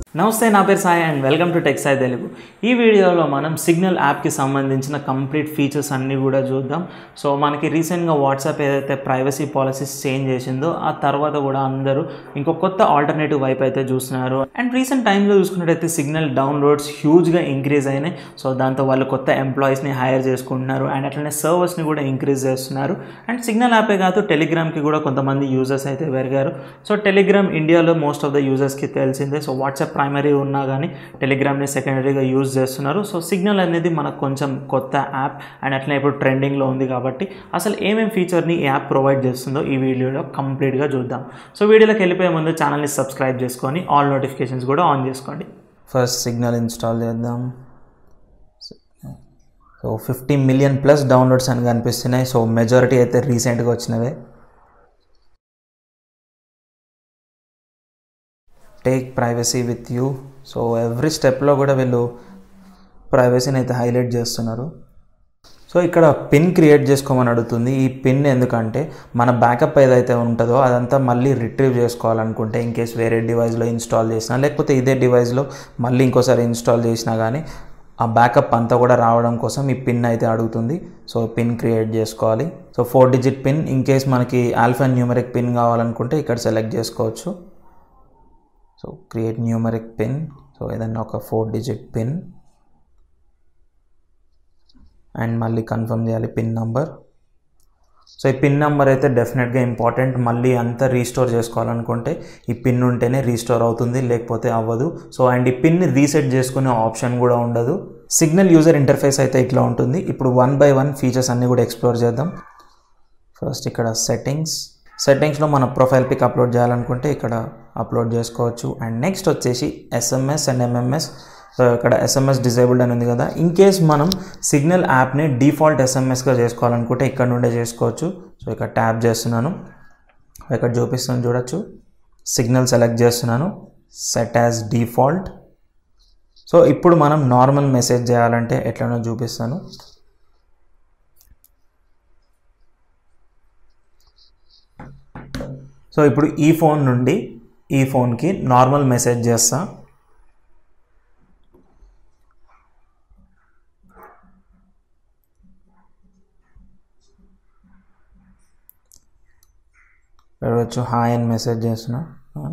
నమస్తే నా పేరు Sai and welcome to tech Sai Telugu ఈ వీడియోలో మనం సిగ్నల్ యాప్కి సంబంధించిన కంప్లీట్ ఫీచర్స్ అన్నీ కూడా చూద్దాం సో మనకి రీసెంట్గా వాట్సాప్ ఏదైతే ప్రైవసీ పాలసీస్ చేంజ్ చేసిందో ఆ తర్వాత కూడా అందరూ ఇంకో కొత్త ఆల్టర్నేటివ్ వైపు అయితే చూస్తున్నారు అండ్ రీసెంట్ టైంలో చూసుకున్నట్టయితే సిగ్నల్ డౌన్లోడ్స్ హ్యూజ్గా ఇంక్రీజ్ అయినాయి సో దాంతో వాళ్ళు కొత్త ఎంప్లాయీస్ని హైర్ చేసుకుంటున్నారు అండ్ అట్లనే సర్వర్స్ని కూడా ఇంక్రీజ్ చేస్తున్నారు అండ్ సిగ్నల్ యాపే కాదు టెలిగ్రామ్కి కూడా కొంతమంది యూజర్స్ అయితే పెరిగారు సో టెలిగ్రామ్ ఇండియాలో మోస్ట్ ఆఫ్ ద యూజర్స్కి తెలిసిందే సో వాట్సాప్ ప్రైమరీ ఉన్నా కానీ టెలిగ్రామ్ని సెకండరీగా యూజ్ చేస్తున్నారు సో సిగ్నల్ అనేది మనకు కొంచెం కొత్త యాప్ అండ్ అట్లనే ఇప్పుడు ట్రెండింగ్లో ఉంది కాబట్టి అసలు ఏమేమి ఫీచర్ని ఈ యాప్ ప్రొవైడ్ చేస్తుందో ఈ వీడియోలో కంప్లీట్గా చూద్దాం సో వీడియోలోకి వెళ్ళిపోయే ముందు ఛానల్ని సబ్స్క్రైబ్ చేసుకొని ఆల్ నోటిఫికేషన్స్ కూడా ఆన్ చేసుకోండి ఫస్ట్ సిగ్నల్ ఇన్స్టాల్ చేద్దాం so fifty million plus downloads అని కనిపిస్తున్నాయి సో మెజారిటీ అయితే రీసెంట్గా వచ్చినవే take privacy with you so every స్టెప్లో కూడా వీళ్ళు ప్రైవసీని అయితే హైలైట్ చేస్తున్నారు సో ఇక్కడ పిన్ క్రియేట్ చేసుకోమని అడుగుతుంది ఈ పిన్ ఎందుకంటే మన బ్యాకప్ ఏదైతే ఉంటుందో అదంతా మళ్ళీ రిట్రీవ్ చేసుకోవాలనుకుంటే ఇన్ కేస్ వేరే డివైస్లో ఇన్స్టాల్ చేసినా లేకపోతే ఇదే డివైస్లో మళ్ళీ ఇంకోసారి ఇన్స్టాల్ చేసినా కానీ ఆ బ్యాకప్ అంతా కూడా రావడం కోసం ఈ పిన్ అయితే అడుగుతుంది సో పిన్ క్రియేట్ చేసుకోవాలి so four digit PIN in case మనకి ఆల్ఫా న్యూమరిక్ పిన్ కావాలనుకుంటే ఇక్కడ సెలెక్ట్ చేసుకోవచ్చు so create numeric PIN so ఏదన్నా ఒక ఫోర్ డిజిట్ పిన్ అండ్ మళ్ళీ కన్ఫర్మ్ చేయాలి పిన్ నంబర్ సో ఈ పిన్ నెంబర్ అయితే డెఫినెట్గా ఇంపార్టెంట్ మళ్ళీ అంతా రీస్టోర్ చేసుకోవాలనుకుంటే ఈ పిన్ ఉంటేనే రీస్టోర్ అవుతుంది లేకపోతే అవ్వదు సో అండ్ ఈ పిన్ని రీసెట్ చేసుకునే ఆప్షన్ కూడా ఉండదు సిగ్నల్ యూజర్ ఇంటర్ఫేస్ అయితే ఇట్లా ఉంటుంది ఇప్పుడు వన్ బై వన్ ఫీచర్స్ అన్నీ కూడా ఎక్స్ప్లోర్ చేద్దాం ఫస్ట్ ఇక్కడ సెట్టింగ్స్ సెట్టింగ్స్లో మన ప్రొఫైల్ పిక్ అప్లోడ్ చేయాలనుకుంటే ఇక్కడ అప్లోడ్ చేసుకోవచ్చు అండ్ నెక్స్ట్ వచ్చేసి ఎస్ఎంఎస్ అండ్ ఎంఎంఎస్ సో ఇక్కడ ఎస్ఎంఎస్ డిజేబుల్డ్ అని ఉంది కదా ఇన్ కేస్ మనం సిగ్నల్ యాప్ని డిఫాల్ట్ ఎస్ఎంఎస్గా చేసుకోవాలనుకుంటే ఇక్కడ నుండే చేసుకోవచ్చు సో ఇక్కడ ట్యాప్ చేస్తున్నాను ఇక్కడ చూపిస్తాను చూడొచ్చు సిగ్నల్ సెలెక్ట్ చేస్తున్నాను సెట్ యాజ్ డిఫాల్ట్ సో ఇప్పుడు మనం నార్మల్ మెసేజ్ చేయాలంటే ఎట్లనో చూపిస్తాను సో ఇప్పుడు ఈ ఫోన్ నుండి ఈ ఫోన్కి నార్మల్ మెసేజ్ చేస్తా చూడవచ్చు హాయ్ అని మెసేజ్ చేస్తున్నా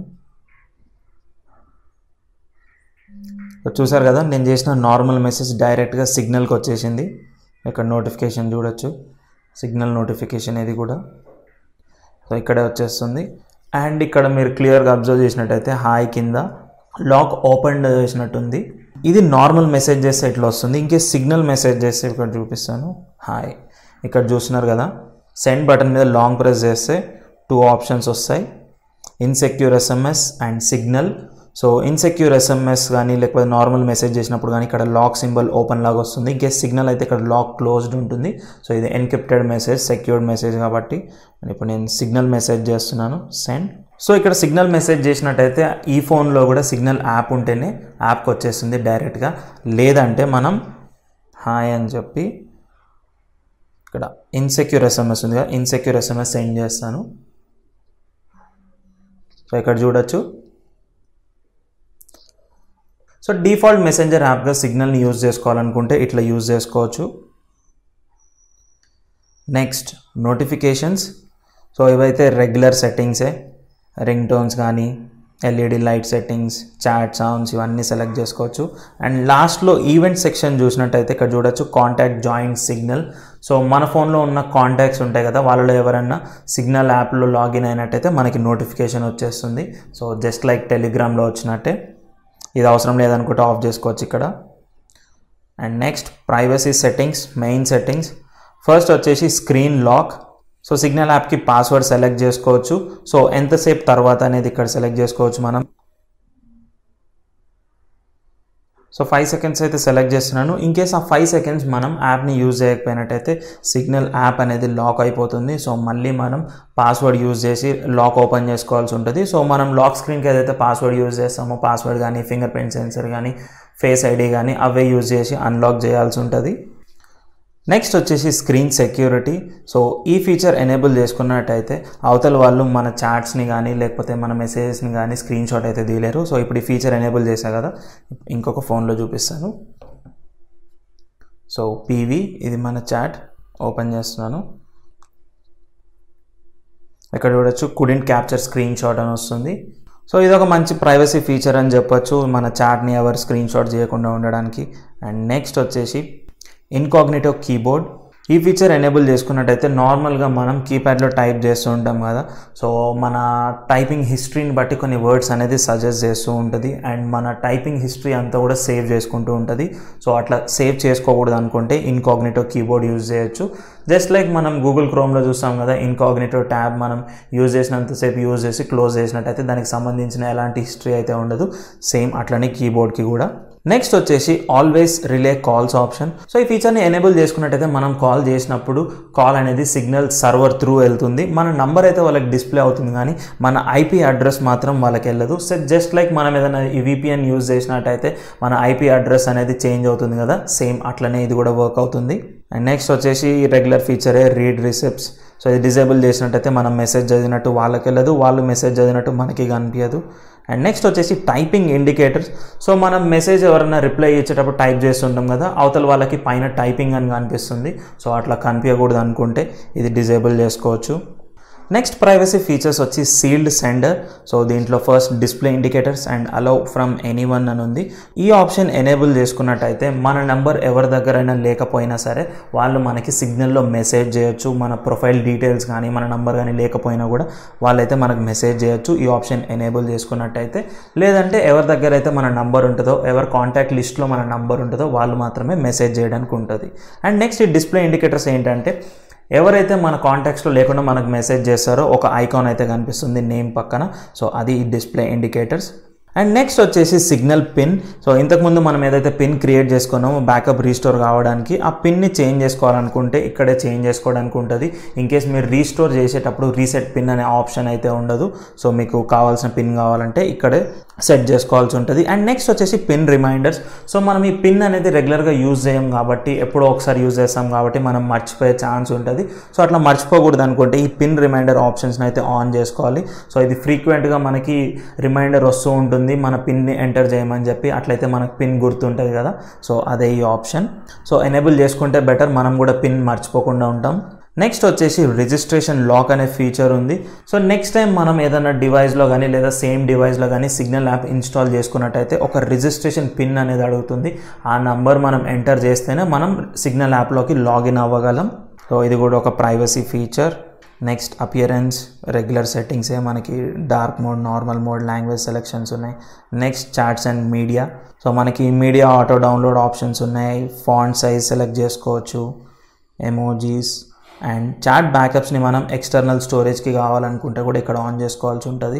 చూసారు కదా నేను చేసిన నార్మల్ మెసేజ్ డైరెక్ట్గా సిగ్నల్కి వచ్చేసింది ఇక్కడ నోటిఫికేషన్ చూడొచ్చు సిగ్నల్ నోటిఫికేషన్ ఇది కూడా సో ఇక్కడే వచ్చేస్తుంది అండ్ ఇక్కడ మీరు క్లియర్గా అబ్జర్వ్ చేసినట్టయితే హాయ్ కింద లాక్ ఓపెన్ చేసినట్టుంది ఇది నార్మల్ మెసేజ్ చేస్తే ఇట్లా వస్తుంది ఇంకే సిగ్నల్ మెసేజ్ చేస్తే ఇక్కడ చూపిస్తాను హాయ్ ఇక్కడ చూస్తున్నారు కదా సెండ్ బటన్ మీద లాంగ్ ప్రెస్ చేస్తే టూ ఆప్షన్స్ వస్తాయి insecure SMS and Signal so insecure SMS కానీ లేకపోతే నార్మల్ మెసేజ్ చేసినప్పుడు కానీ ఇక్కడ లాక్ సింబల్ ఓపెన్ లాగా వస్తుంది ఇంకే సిగ్నల్ అయితే ఇక్కడ లాక్ క్లోజ్డ్ ఉంటుంది సో ఇది ఎన్క్రిప్టెడ్ మెసేజ్ సెక్యూర్డ్ మెసేజ్ కాబట్టి ఇప్పుడు నేను సిగ్నల్ మెసేజ్ చేస్తున్నాను సెండ్ సో ఇక్కడ సిగ్నల్ మెసేజ్ చేసినట్టయితే ఈ ఫోన్లో కూడా సిగ్నల్ యాప్ ఉంటేనే యాప్కి వచ్చేస్తుంది డైరెక్ట్గా లేదంటే మనం హాయ్ అని చెప్పి ఇక్కడ ఇన్సెక్యూర్ ఎస్ఎంఎస్ ఉంది కదా ఇన్సెక్యూర్ ఎస్ఎంఎస్ సెండ్ చేస్తాను సో ఇక్కడ చూడొచ్చు సో డిఫాల్ట్ మెసెంజర్ యాప్గా సిగ్నల్ని యూజ్ చేసుకోవాలనుకుంటే ఇట్లా యూజ్ చేసుకోవచ్చు నెక్స్ట్ నోటిఫికేషన్స్ సో ఇవైతే రెగ్యులర్ సెట్టింగ్సే రింగ్ టోన్స్ కానీ LED light settings chat sounds ఇవన్నీ సెలెక్ట్ చేసుకోవచ్చు అండ్ లాస్ట్లో ఈవెంట్ సెక్షన్ చూసినట్టయితే ఇక్కడ చూడొచ్చు కాంటాక్ట్ జాయింట్ సిగ్నల్ సో మన ఫోన్లో ఉన్న కాంటాక్ట్స్ ఉంటాయి కదా వాళ్ళలో ఎవరైనా సిగ్నల్ యాప్లో లాగిన్ అయినట్టయితే మనకి నోటిఫికేషన్ వచ్చేస్తుంది సో జస్ట్ లైక్ టెలిగ్రామ్లో వచ్చినట్టే ఇది అవసరం లేదనుకుంటే ఆఫ్ చేసుకోవచ్చు ఇక్కడ and next privacy settings main settings first వచ్చేసి స్క్రీన్ లాక్ సో సిగ్నల్ యాప్కి పాస్వర్డ్ సెలెక్ట్ చేసుకోవచ్చు సో ఎంతసేపు తర్వాత అనేది ఇక్కడ సెలెక్ట్ చేసుకోవచ్చు మనం సో ఫైవ్ సెకండ్స్ అయితే సెలెక్ట్ చేస్తున్నాను ఇన్ కేస్ ఆ ఫైవ్ సెకండ్స్ మనం యాప్ని యూజ్ చేయకపోయినట్టయితే సిగ్నల్ యాప్ అనేది లాక్ అయిపోతుంది సో మళ్ళీ మనం పాస్వర్డ్ యూజ్ చేసి లాక్ ఓపెన్ చేసుకోవాల్సి ఉంటుంది సో మనం లాక్ స్క్రీన్కి ఏదైతే పాస్వర్డ్ యూజ్ చేస్తామో పాస్వర్డ్ కానీ ఫింగర్ ప్రింట్ సెన్సర్ కానీ ఫేస్ ఐడి కానీ అవే యూజ్ చేసి అన్లాక్ చేయాల్సి ఉంటుంది నెక్స్ట్ వచ్చేసి స్క్రీన్ సెక్యూరిటీ సో ఈ ఫీచర్ ఎనేబుల్ చేసుకున్నట్టయితే అవతల వాళ్ళు మన చాట్స్ని కానీ లేకపోతే మన మెసేజెస్ని కానీ స్క్రీన్ షాట్ అయితే తీయలేరు సో ఇప్పుడు ఈ ఫీచర్ ఎనేబుల్ చేశా కదా ఇంకొక ఫోన్లో చూపిస్తాను సో పీవీ ఇది మన చాట్ ఓపెన్ చేస్తున్నాను ఇక్కడ చూడొచ్చు కుడెంట్ క్యాప్చర్ స్క్రీన్ షాట్ అని వస్తుంది సో ఇది ఒక మంచి ప్రైవసీ ఫీచర్ అని చెప్పొచ్చు మన చాట్ని ఎవరు స్క్రీన్ షాట్ చేయకుండా ఉండడానికి అండ్ నెక్స్ట్ వచ్చేసి ఇన్కాగ్నిటో కీబోర్డ్ ఈ ఫీచర్ ఎనేబుల్ చేసుకున్నట్టయితే నార్మల్గా మనం కీప్యాడ్లో టైప్ చేస్తూ ఉంటాం కదా సో మన టైపింగ్ హిస్టరీని బట్టి కొన్ని వర్డ్స్ అనేది సజెస్ట్ చేస్తూ ఉంటుంది అండ్ మన టైపింగ్ హిస్టరీ అంతా కూడా సేవ్ చేసుకుంటూ ఉంటుంది సో అట్లా సేవ్ చేసుకోకూడదు అనుకుంటే ఇన్కాగ్నిటో కీబోర్డ్ యూజ్ చేయొచ్చు జస్ట్ లైక్ మనం గూగుల్ క్రోమ్లో చూస్తాం కదా ఇన్కాగ్నిటో ట్యాబ్ మనం యూజ్ చేసినంతసేపు యూజ్ చేసి క్లోజ్ చేసినట్టయితే దానికి సంబంధించిన ఎలాంటి హిస్టరీ అయితే ఉండదు సేమ్ అట్లనే కీబోర్డ్కి కూడా నెక్స్ట్ వచ్చేసి always relay calls option so ఈ ఫీచర్ని ఎనేబుల్ చేసుకున్నట్టయితే మనం కాల్ చేసినప్పుడు కాల్ అనేది సిగ్నల్ సర్వర్ త్రూ వెళ్తుంది మన నంబర్ అయితే వాళ్ళకి డిస్ప్లే అవుతుంది కానీ మన ఐపీ అడ్రస్ మాత్రం వాళ్ళకి వెళ్ళదు సో జస్ట్ లైక్ మనం ఏదైనా ఈ విపిఎన్ యూజ్ చేసినట్టయితే మన ఐపీ అడ్రస్ అనేది చేంజ్ అవుతుంది కదా సేమ్ అట్లనే ఇది కూడా వర్క్ అవుతుంది అండ్ నెక్స్ట్ వచ్చేసి రెగ్యులర్ ఫీచరే రీడ్ రిసిప్ట్స్ సో ఇది డిజేబుల్ చేసినట్టయితే మనం మెసేజ్ చదివినట్టు వాళ్ళకి వెళ్ళదు వాళ్ళు మెసేజ్ చదివినట్టు మనకి కనిపించదు అండ్ నెక్స్ట్ వచ్చేసి టైపింగ్ ఇండికేటర్స్ సో మనం మెసేజ్ ఎవరైనా రిప్లై ఇచ్చేటప్పుడు టైప్ చేస్తుంటాం కదా అవతల వాళ్ళకి పైన టైపింగ్ అని కనిపిస్తుంది సో అట్లా కనిపించకూడదు అనుకుంటే ఇది డిజేబుల్ చేసుకోవచ్చు నెక్స్ట్ ప్రైవసీ ఫీచర్స్ వచ్చి సీల్డ్ సెండర్ సో దీంట్లో first display indicators and allow from anyone అని ఉంది ఈ ఆప్షన్ ఎనేబుల్ చేసుకున్నట్టయితే మన నెంబర్ ఎవరి దగ్గరైనా లేకపోయినా సరే వాళ్ళు మనకి సిగ్నల్లో మెసేజ్ చేయొచ్చు మన ప్రొఫైల్ డీటెయిల్స్ కానీ మన నెంబర్ కానీ లేకపోయినా కూడా వాళ్ళైతే మనకు మెసేజ్ చేయొచ్చు ఈ ఆప్షన్ ఎనేబుల్ చేసుకున్నట్టయితే లేదంటే ఎవరి దగ్గర అయితే మన నంబర్ ఉంటుందో ఎవరి కాంటాక్ట్ లిస్ట్లో మన నంబర్ ఉంటుందో వాళ్ళు మాత్రమే మెసేజ్ చేయడానికి ఉంటుంది అండ్ నెక్స్ట్ ఈ డిస్ప్లే ఇండికేటర్స్ ఏంటంటే ఎవరైతే మన కాంటాక్ట్స్లో లేకుండా మనకు మెసేజ్ చేస్తారో ఒక ఐకాన్ అయితే కనిపిస్తుంది నేమ్ పక్కన సో అది ఈ డిస్ప్లే ఇండికేటర్స్ అండ్ నెక్స్ట్ వచ్చేసి సిగ్నల్ పిన్ సో ఇంతకుముందు మనం ఏదైతే పిన్ క్రియేట్ చేసుకున్నామో బ్యాకప్ రీస్టోర్ కావడానికి ఆ పిన్ని చేంజ్ చేసుకోవాలనుకుంటే ఇక్కడే చేంజ్ చేసుకోవడానికి ఉంటుంది ఇన్ కేస్ మీరు రీస్టోర్ చేసేటప్పుడు రీసెట్ పిన్ అనే ఆప్షన్ అయితే ఉండదు సో మీకు కావాల్సిన పిన్ కావాలంటే ఇక్కడే సెట్ చేసుకోవాల్సి ఉంటుంది అండ్ నెక్స్ట్ వచ్చేసి పిన్ రిమైండర్స్ సో మనం ఈ పిన్ అనేది రెగ్యులర్గా యూజ్ చేయం కాబట్టి ఎప్పుడో ఒకసారి యూజ్ చేస్తాం కాబట్టి మనం మర్చిపోయే ఛాన్స్ ఉంటుంది సో అట్లా మర్చిపోకూడదు అనుకుంటే ఈ పిన్ రిమైండర్ ఆప్షన్స్ని అయితే ఆన్ చేసుకోవాలి సో ఇది ఫ్రీక్వెంట్గా మనకి రిమైండర్ వస్తూ ఉంటుంది మన పిన్ని ఎంటర్ చేయమని చెప్పి అట్లయితే మనకు పిన్ గుర్తుంటుంది కదా సో అదే ఈ ఆప్షన్ సో ఎనేబుల్ చేసుకుంటే బెటర్ మనం కూడా పిన్ మర్చిపోకుండా ఉంటాం నెక్స్ట్ వచ్చేసి రిజిస్ట్రేషన్ లాక్ అనే ఫీచర్ ఉంది సో నెక్స్ట్ టైం మనం ఏదైనా డివైస్లో కానీ లేదా సేమ్ డివైస్లో కానీ సిగ్నల్ యాప్ ఇన్స్టాల్ చేసుకున్నట్టయితే ఒక రిజిస్ట్రేషన్ పిన్ అనేది అడుగుతుంది ఆ నంబర్ మనం ఎంటర్ చేస్తేనే మనం సిగ్నల్ యాప్లోకి లాగిన్ అవ్వగలం సో ఇది కూడా ఒక privacy feature next appearance regular సెట్టింగ్సే మనకి dark mode normal mode language selections ఉన్నాయి next chats and media so మనకి మీడియా ఆటో డౌన్లోడ్ ఆప్షన్స్ ఉన్నాయి ఫాంట్ సైజ్ సెలెక్ట్ చేసుకోవచ్చు ఎమోజీస్ అండ్ చాట్ బ్యాకప్స్ని మనం ఎక్స్టర్నల్ స్టోరేజ్కి కావాలనుకుంటే కూడా ఇక్కడ ఆన్ చేసుకోవాల్సి ఉంటుంది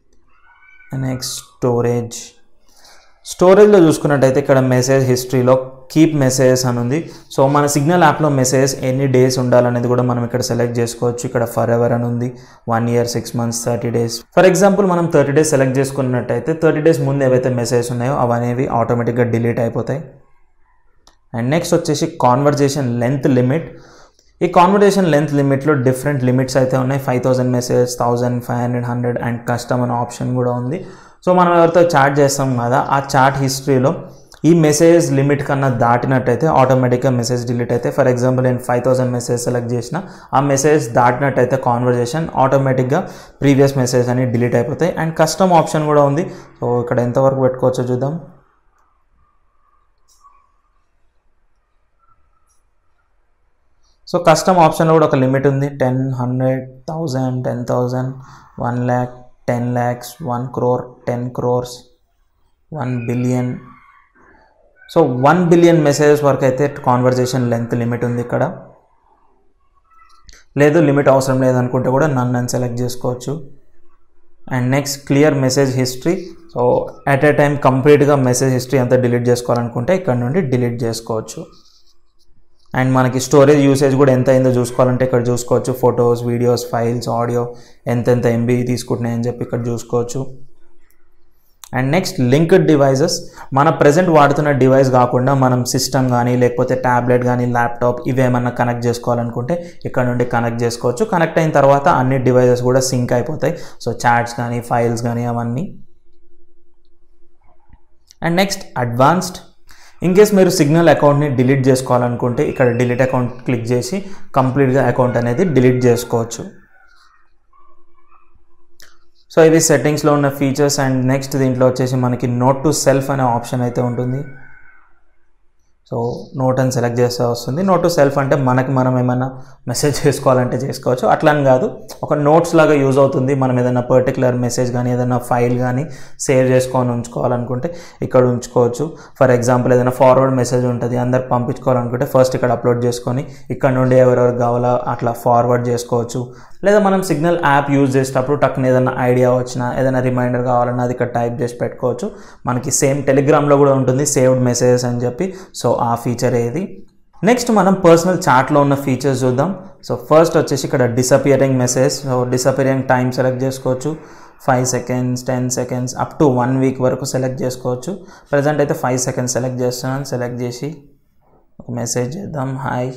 నెక్స్ట్ స్టోరేజ్ స్టోరేజ్లో చూసుకున్నట్టయితే ఇక్కడ మెసేజ్ హిస్టరీలో కీప్ మెసేజెస్ అని ఉంది సో మన సిగ్నల్ యాప్లో మెసేజ్ ఎన్ని డేస్ ఉండాలనేది కూడా మనం ఇక్కడ సెలెక్ట్ చేసుకోవచ్చు ఇక్కడ ఫర్ ఎవర్ అని ఉంది one year six months thirty days for example మనం థర్టీ డేస్ సెలెక్ట్ చేసుకున్నట్టయితే థర్టీ డేస్ ముందు ఏవైతే మెసేజెస్ ఉన్నాయో అవనేవి ఆటోమేటిక్గా డిలీట్ అయిపోతాయి అండ్ నెక్స్ట్ వచ్చేసి కాన్వర్జేషన్ లెంత్ లిమిట్ ఈ కాన్వర్జేషన్ లెంత్ లిమిట్లో డిఫరెంట్ లిమిట్స్ అయితే ఉన్నాయి five thousand message thousand five hundred hundred and custom అనే ఆప్షన్ కూడా ఉంది సో మనం ఎవరితో చాట్ చేస్తాం కదా ఆ చాట్ హిస్టరీలో ఈ మెసేజ్ లిమిట్ కన్నా దాటినట్టయితే ఆటోమేటిక్గా మెసేజ్ డిలీట్ అయితే ఫర్ ఎగ్జాంపుల్ నేను ఫైవ్ థౌసండ్ మెసేజ్ సెలెక్ట్ చేసిన ఆ మెసేజ్ దాటినట్టయితే కాన్వర్జేషన్ ఆటోమేటిక్గా ప్రీవియస్ మెసేజ్ అని డిలీట్ అయిపోతాయి అండ్ కస్టమ్ ఆప్షన్ కూడా ఉంది సో ఇక్కడ ఎంతవరకు పెట్టుకోవచ్చో చూద్దాం సో కస్టమ్ ఆప్షన్లో కూడా ఒక లిమిట్ ఉంది ten hundred thousand ten thousand one lakh ten lakhs one crore ten crores one billion so one billion messages వరకు అయితే కాన్వర్జేషన్ లెంత్ లిమిట్ ఉంది ఇక్కడ లేదు లిమిట్ అవసరం లేదనుకుంటే కూడా నన్ను అని సెలెక్ట్ చేసుకోవచ్చు and next clear message history so at a time కంప్లీట్గా మెసేజ్ హిస్టరీ అంతా డిలీట్ చేసుకోవాలనుకుంటే ఇక్కడ నుండి డిలీట్ చేసుకోవచ్చు అండ్ మనకి స్టోరేజ్ యూసేజ్ కూడా ఎంత అయిందో చూసుకోవాలంటే ఇక్కడ చూసుకోవచ్చు ఫొటోస్ వీడియోస్ ఫైల్స్ ఆడియో ఎంతెంత ఎంబీ తీసుకుంటున్నాయని చెప్పి ఇక్కడ చూసుకోవచ్చు అండ్ నెక్స్ట్ లింక్డ్ డివైజెస్ మన ప్రజెంట్ వాడుతున్న డివైస్ కాకుండా మనం సిస్టమ్ కానీ లేకపోతే ట్యాబ్లెట్ కానీ ల్యాప్టాప్ ఇవేమన్నా కనెక్ట్ చేసుకోవాలనుకుంటే ఇక్కడ నుండి కనెక్ట్ చేసుకోవచ్చు కనెక్ట్ అయిన తర్వాత అన్ని డివైజెస్ కూడా సింక్ అయిపోతాయి సో చాట్స్ కానీ ఫైల్స్ కానీ అవన్నీ and next advanced in case మీరు సిగ్నల్ అకౌంట్ని డిలీట్ చేసుకోవాలనుకుంటే ఇక్కడ డిలీట్ అకౌంట్ క్లిక్ చేసి కంప్లీట్గా అకౌంట్ అనేది డిలీట్ చేసుకోవచ్చు సో ఇది సెట్టింగ్స్లో ఉన్న ఫీచర్స్ అండ్ నెక్స్ట్ దీంట్లో వచ్చేసి మనకి నోట్ టు సెల్ఫ్ అనే ఆప్షన్ అయితే ఉంటుంది సో నోట్ అని సెలెక్ట్ చేస్తే వస్తుంది నోట్ టు సెల్ఫ్ అంటే మనకి మనం ఏమైనా మెసేజ్ చేసుకోవాలంటే చేసుకోవచ్చు అట్లా అని కాదు ఒక నోట్స్ లాగా యూజ్ అవుతుంది మనం ఏదైనా పర్టికులర్ మెసేజ్ కానీ ఏదైనా ఫైల్ కానీ సేవ్ చేసుకొని ఉంచుకోవాలనుకుంటే ఇక్కడ ఉంచుకోవచ్చు ఫర్ ఎగ్జాంపుల్ ఏదైనా ఫార్వర్డ్ మెసేజ్ ఉంటుంది అందరు పంపించుకోవాలనుకుంటే ఫస్ట్ ఇక్కడ అప్లోడ్ చేసుకొని ఇక్కడ నుండి ఎవరెవరు కావాలో అట్లా ఫార్వర్డ్ చేసుకోవచ్చు లేదా మనం సిగ్నల్ యాప్ యూజ్ చేసేటప్పుడు టక్కున ఏదైనా ఐడియా వచ్చినా ఏదైనా రిమైండర్ కావాలన్నా అది ఇక్కడ టైప్ చేసి పెట్టుకోవచ్చు మనకి సేమ్ టెలిగ్రామ్లో కూడా ఉంటుంది సేవ్డ్ మెసేజెస్ అని చెప్పి సో ఆ ఫీచర్ ఏది నెక్స్ట్ మనం పర్సనల్ చాట్లో ఉన్న ఫీచర్స్ చూద్దాం సో ఫస్ట్ వచ్చేసి ఇక్కడ disappearing message so disappearing time select చేసుకోవచ్చు five seconds ten seconds up to one week వరకు సెలెక్ట్ చేసుకోవచ్చు ప్రజెంట్ అయితే ఫైవ్ సెకండ్స్ సెలెక్ట్ చేస్తున్నాను సెలెక్ట్ చేసి ఒక మెసేజ్ చేద్దాం హాయ్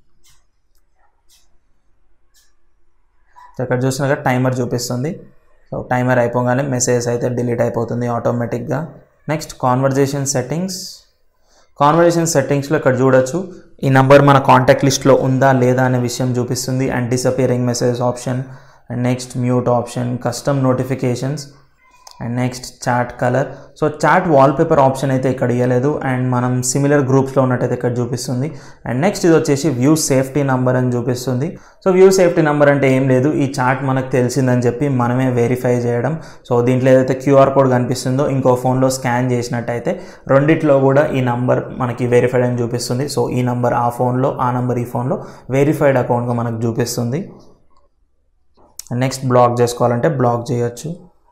సో ఇక్కడ చూసినాక టైమర్ చూపిస్తుంది సో టైమర్ అయిపోగానే మెసేజ్ అయితే డిలీట్ అయిపోతుంది ఆటోమేటిక్గా నెక్స్ట్ కాన్వర్జేషన్ సెట్టింగ్స్ కాన్వర్జేషన్ సెట్టింగ్స్లో ఇక్కడ చూడొచ్చు ఈ నంబర్ మన కాంటాక్ట్ లిస్ట్లో ఉందా లేదా అనే విషయం చూపిస్తుంది and disappearing message option and next mute option custom notifications and next chat colour so chat wallpaper option అయితే ఇక్కడ ఇవ్వలేదు అండ్ మనం సిమిలర్ గ్రూప్స్లో ఉన్నట్టయితే ఇక్కడ చూపిస్తుంది అండ్ నెక్స్ట్ ఇది వచ్చేసి వ్యూ సేఫ్టీ నంబర్ అని చూపిస్తుంది సో వ్యూ సేఫ్టీ నంబర్ అంటే ఏం లేదు ఈ చాట్ మనకు తెలిసిందని చెప్పి మనమే వెరిఫై చేయడం సో దీంట్లో ఏదైతే క్యూఆర్ కోడ్ కనిపిస్తుందో ఇంకో ఫోన్లో స్కాన్ చేసినట్టయితే రెండిట్లో కూడా ఈ నంబర్ మనకి వెరిఫైడ్ అని చూపిస్తుంది సో ఈ నంబర్ ఆ ఫోన్లో ఆ నంబర్ ఈ ఫోన్లో వెరిఫైడ్ అకౌంట్గా మనకు చూపిస్తుంది నెక్స్ట్ బ్లాక్ చేసుకోవాలంటే బ్లాక్ చేయొచ్చు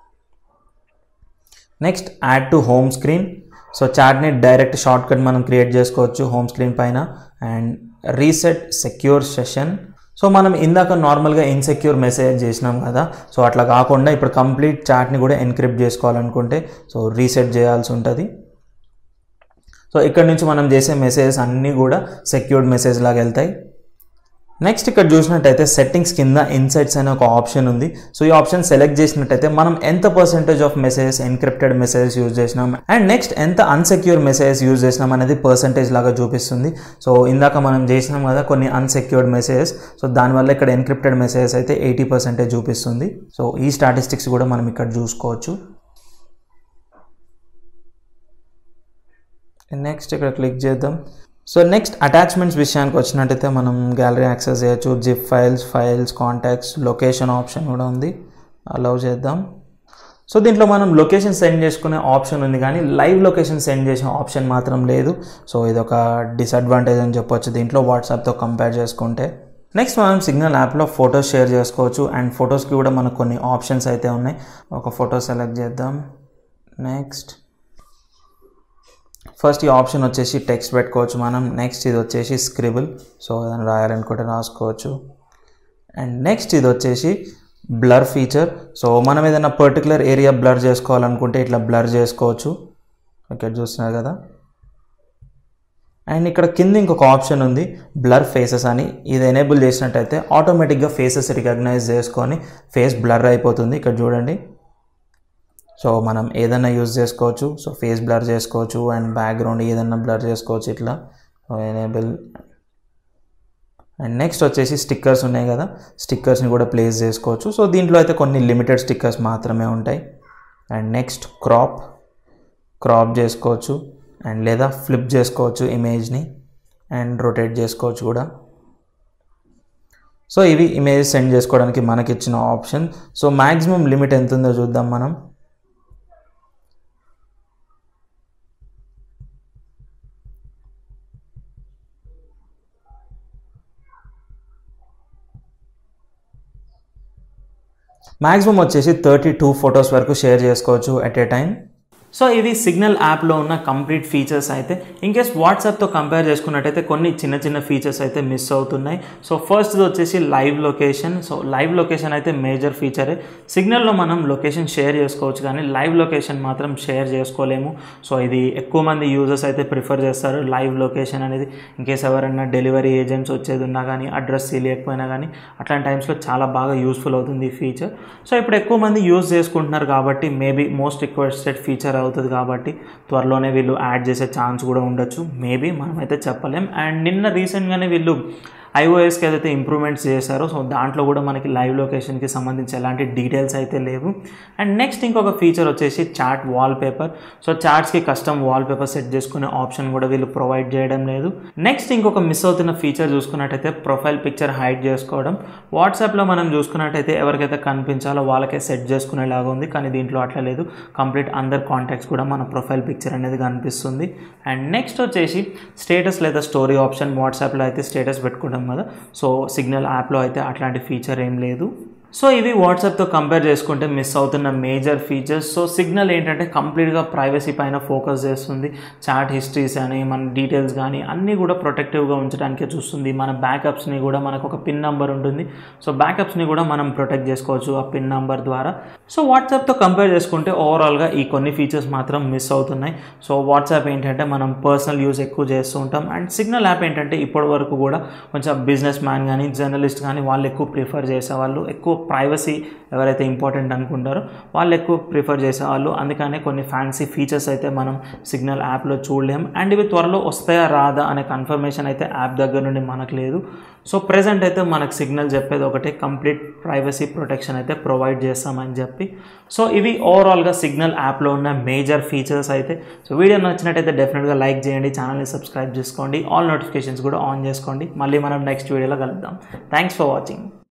next add to home screen so చాట్ని డైరెక్ట్ షార్ట్ కట్ మనం క్రియేట్ చేసుకోవచ్చు హోమ్ స్క్రీన్ పైన and reset secure session so మనం ఇందాక నార్మల్గా ఇన్సెక్యూర్ మెసేజ్ చేసినాం కదా సో అట్లా కాకుండా ఇప్పుడు కంప్లీట్ చాట్ని కూడా ఎన్క్రిప్ట్ చేసుకోవాలనుకుంటే సో రీసెట్ చేయాల్సి ఉంటుంది సో ఇక్కడ నుంచి మనం చేసే మెసేజెస్ అన్నీ కూడా సెక్యూర్డ్ మెసేజ్ లాగా వెళ్తాయి నెక్స్ట్ ఇక్కడ చూసినట్టయితే సెట్టింగ్స్ కింద ఇన్సైట్స్ అనే ఒక ఆప్షన్ ఉంది సో ఈ ఆప్షన్ సెలెక్ట్ చేసినట్టయితే మనం ఎంత percentage of messages encrypted messages use చేసినాం అండ్ నెక్స్ట్ ఎంత అన్సెక్యూర్ మెసేజెస్ యూజ్ చేసినాం అనేది పర్సెంటేజ్ లాగా చూపిస్తుంది సో ఇందాక మనం చేసినాం కదా కొన్ని అన్సెక్యూర్డ్ మెసేజెస్ సో దానివల్ల ఇక్కడ ఎన్క్రిప్టెడ్ మెసేజెస్ అయితే ఎయిటీ పర్సెంటేజ్ చూపిస్తుంది సో ఈ స్టాటిస్టిక్స్ కూడా మనం ఇక్కడ చూసుకోవచ్చు నెక్స్ట్ ఇక్కడ క్లిక్ చేద్దాం సో నెక్స్ట్ అటాచ్మెంట్స్ విషయానికి వచ్చినట్టయితే మనం గ్యాలరీ యాక్సెస్ చేయొచ్చు zip files files contacts location option కూడా ఉంది అలౌ చేద్దాం సో దీంట్లో మనం లొకేషన్ సెండ్ చేసుకునే ఆప్షన్ ఉంది కానీ లైవ్ లొకేషన్ సెండ్ చేసే ఆప్షన్ మాత్రం లేదు సో ఇది ఒక డిసడ్వాంటేజ్ అని చెప్పొచ్చు దీంట్లో వాట్సాప్తో కంపేర్ చేసుకుంటే నెక్స్ట్ మనం సిగ్నల్ యాప్లో ఫొటోస్ షేర్ చేసుకోవచ్చు అండ్ ఫొటోస్కి కూడా మనకు కొన్ని ఆప్షన్స్ అయితే ఉన్నాయి ఒక ఫోటో సెలెక్ట్ చేద్దాం నెక్స్ట్ ఫస్ట్ ఈ ఆప్షన్ వచ్చేసి టెక్స్ట్ పెట్టుకోవచ్చు మనం నెక్స్ట్ ఇది వచ్చేసి స్క్రిబుల్ సో ఏదైనా రాయాలనుకుంటే రాసుకోవచ్చు అండ్ నెక్స్ట్ ఇది వచ్చేసి బ్లర్ ఫీచర్ సో మనం ఏదైనా పర్టికులర్ ఏరియా బ్లర్ చేసుకోవాలనుకుంటే ఇట్లా బ్లర్ చేసుకోవచ్చు ఇక్కడ చూస్తున్నారు కదా అండ్ ఇక్కడ కింద ఇంకొక ఆప్షన్ ఉంది బ్లర్ ఫేసెస్ అని ఇది ఎనేబుల్ చేసినట్టయితే ఆటోమేటిక్గా ఫేసెస్ రికగ్నైజ్ చేసుకొని ఫేస్ బ్లర్ అయిపోతుంది ఇక్కడ చూడండి సో మనం ఏదైనా యూజ్ చేసుకోవచ్చు సో ఫేస్ బ్లర్ చేసుకోవచ్చు అండ్ బ్యాక్గ్రౌండ్ ఏదైనా బ్లర్ చేసుకోవచ్చు ఇట్లా ఎనేబుల్ అండ్ నెక్స్ట్ వచ్చేసి స్టిక్కర్స్ ఉన్నాయి కదా స్టిక్కర్స్ని కూడా ప్లేస్ చేసుకోవచ్చు సో దీంట్లో అయితే కొన్ని లిమిటెడ్ స్టిక్కర్స్ మాత్రమే ఉంటాయి అండ్ నెక్స్ట్ క్రాప్ క్రాప్ చేసుకోవచ్చు అండ్ లేదా ఫ్లిప్ చేసుకోవచ్చు ఇమేజ్ని అండ్ రొటేట్ చేసుకోవచ్చు కూడా సో ఇవి ఇమేజ్ సెండ్ చేసుకోవడానికి మనకి ఇచ్చిన ఆప్షన్ సో మ్యాక్సిమం లిమిట్ ఎంత ఉందో చూద్దాం మనం మ్యాక్సిమం వచ్చేసి థర్టీ టూ ఫొటోస్ వరకు షేర్ చేసుకోవచ్చు ఎట్ ఏ టైం సో ఇవి సిగ్నల్ యాప్లో ఉన్న కంప్లీట్ ఫీచర్స్ అయితే ఇన్ కేస్ వాట్సాప్తో కంపేర్ చేసుకున్నట్టయితే కొన్ని చిన్న చిన్న ఫీచర్స్ అయితే మిస్ అవుతున్నాయి సో ఫస్ట్ వచ్చేసి live location so live location అయితే మేజర్ ఫీచరే సిగ్నల్లో మనం లొకేషన్ షేర్ చేసుకోవచ్చు కానీ లైవ్ లొకేషన్ మాత్రం షేర్ చేసుకోలేము సో ఇది ఎక్కువ మంది యూజర్స్ అయితే ప్రిఫర్ చేస్తారు లైవ్ లొకేషన్ అనేది ఇన్ కేస్ ఎవరైనా డెలివరీ ఏజెంట్స్ వచ్చేది ఉన్నా కానీ అడ్రస్ తెలియకపోయినా కానీ అట్లాంటి టైమ్స్లో చాలా బాగా యూస్ఫుల్ అవుతుంది ఈ ఫీచర్ సో ఇప్పుడు ఎక్కువ మంది యూజ్ చేసుకుంటున్నారు కాబట్టి మేబీ మోస్ట్ రిక్వెస్టెడ్ ఫీచర్ అవుతుంది కాబట్టి త్వరలోనే వీళ్ళు యాడ్ చేసే ఛాన్స్ కూడా ఉండొచ్చు మేబీ మనమైతే చెప్పలేం అండ్ నిన్న రీసెంట్గానే వీళ్ళు ఐఓఎస్కి ఏదైతే ఇంప్రూవ్మెంట్స్ చేశారో సో దాంట్లో కూడా మనకి లైవ్ లొకేషన్కి సంబంధించి ఎలాంటి డీటెయిల్స్ అయితే లేవు అండ్ నెక్స్ట్ ఇంకొక ఫీచర్ వచ్చేసి చాట్ వాల్ పేపర్ సో చాట్స్కి కస్టమ్ వాల్ పేపర్ సెట్ చేసుకునే ఆప్షన్ కూడా వీళ్ళు ప్రొవైడ్ చేయడం లేదు నెక్స్ట్ ఇంకొక మిస్ అవుతున్న ఫీచర్ చూసుకున్నట్టయితే ప్రొఫైల్ పిక్చర్ హైడ్ చేసుకోవడం వాట్సాప్లో మనం చూసుకున్నట్టయితే ఎవరికైతే కనిపించాలో వాళ్ళకే సెట్ చేసుకునేలాగా ఉంది కానీ దీంట్లో అట్లా లేదు కంప్లీట్ అందర్ కాంటాక్ట్స్ కూడా మన ప్రొఫైల్ పిక్చర్ అనేది కనిపిస్తుంది అండ్ నెక్స్ట్ వచ్చేసి స్టేటస్ లేదా స్టోరీ ఆప్షన్ వాట్సాప్లో అయితే స్టేటస్ పెట్టుకోవడం కదా సో సిగ్నల్ యాప్లో అయితే అట్లాంటి ఫీచర్ ఏం లేదు సో ఇవి వాట్సాప్తో కంపేర్ చేసుకుంటే మిస్ అవుతున్న మేజర్ ఫీచర్స్ సో సిగ్నల్ ఏంటంటే కంప్లీట్గా ప్రైవసీ పైన ఫోకస్ చేస్తుంది చాట్ హిస్టరీస్ అని మన డీటెయిల్స్ కానీ అన్నీ కూడా ప్రొటెక్టివ్గా ఉంచడానికే చూస్తుంది మన బ్యాకప్స్ని కూడా మనకు ఒక పిన్ నెంబర్ ఉంటుంది సో బ్యాకప్స్ని కూడా మనం ప్రొటెక్ట్ చేసుకోవచ్చు ఆ పిన్ నెంబర్ ద్వారా సో వాట్సాప్తో కంపేర్ చేసుకుంటే ఓవరాల్గా ఈ కొన్ని ఫీచర్స్ మాత్రం మిస్ అవుతున్నాయి సో వాట్సాప్ ఏంటంటే మనం పర్సనల్ యూజ్ ఎక్కువ చేస్తూ ఉంటాం అండ్ సిగ్నల్ యాప్ ఏంటంటే ఇప్పటి వరకు కూడా కొంచెం బిజినెస్ మ్యాన్ కానీ జర్నలిస్ట్ కానీ వాళ్ళు ఎక్కువ ప్రిఫర్ చేసేవాళ్ళు ఎక్కువ ప్రైవసీ ఎవరైతే ఇంపార్టెంట్ అనుకుంటారో వాళ్ళు ఎక్కువ ప్రిఫర్ చేసేవాళ్ళు అందుకనే కొన్ని ఫ్యాన్సీ ఫీచర్స్ అయితే మనం సిగ్నల్ యాప్లో చూడలేం అండ్ ఇవి త్వరలో వస్తాయా రాదా అనే కన్ఫర్మేషన్ అయితే యాప్ దగ్గర నుండి మనకు లేదు సో ప్రజెంట్ అయితే మనకు సిగ్నల్ చెప్పేది ఒకటే కంప్లీట్ ప్రైవసీ ప్రొటెక్షన్ అయితే ప్రొవైడ్ చేస్తామని చెప్పి సో ఇవి ఓవరాల్గా సిగ్నల్ యాప్లో ఉన్న మేజర్ ఫీచర్స్ అయితే సో వీడియో నచ్చినట్టయితే డెఫినెట్గా లైక్ చేయండి ఛానల్ని సబ్స్క్రైబ్ చేసుకోండి ఆల్ నోటిఫికేషన్స్ కూడా ఆన్ చేసుకోండి మళ్ళీ మనం నెక్స్ట్ వీడియోలో కలుద్దాం థ్యాంక్స్ ఫర్ వాచింగ్